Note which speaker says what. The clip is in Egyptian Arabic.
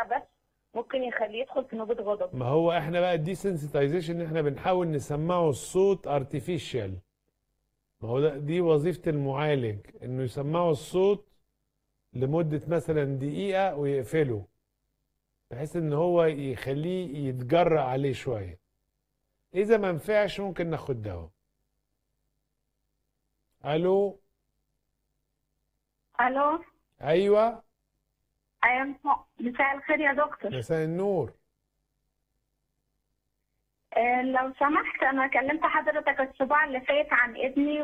Speaker 1: يرجع بس ممكن يخليه يدخل في نوبة غضب
Speaker 2: ما هو احنا بقى دي سنسيتايزيشن ان احنا بنحاول نسمعه الصوت ارتفيشال ما هو ده دي وظيفة المعالج انه يسمعه الصوت لمدة مثلا دقيقة ويقفله بحيث ان هو يخليه يتجرأ عليه شوية اذا ما نفعش ممكن ناخد دواء الو
Speaker 1: الو
Speaker 2: ايوه
Speaker 1: ايوه مساء- مساء الخير يا دكتور
Speaker 2: مساء النور
Speaker 1: آه، لو سمحت انا كلمت حضرتك الاسبوع اللي فات عن ابني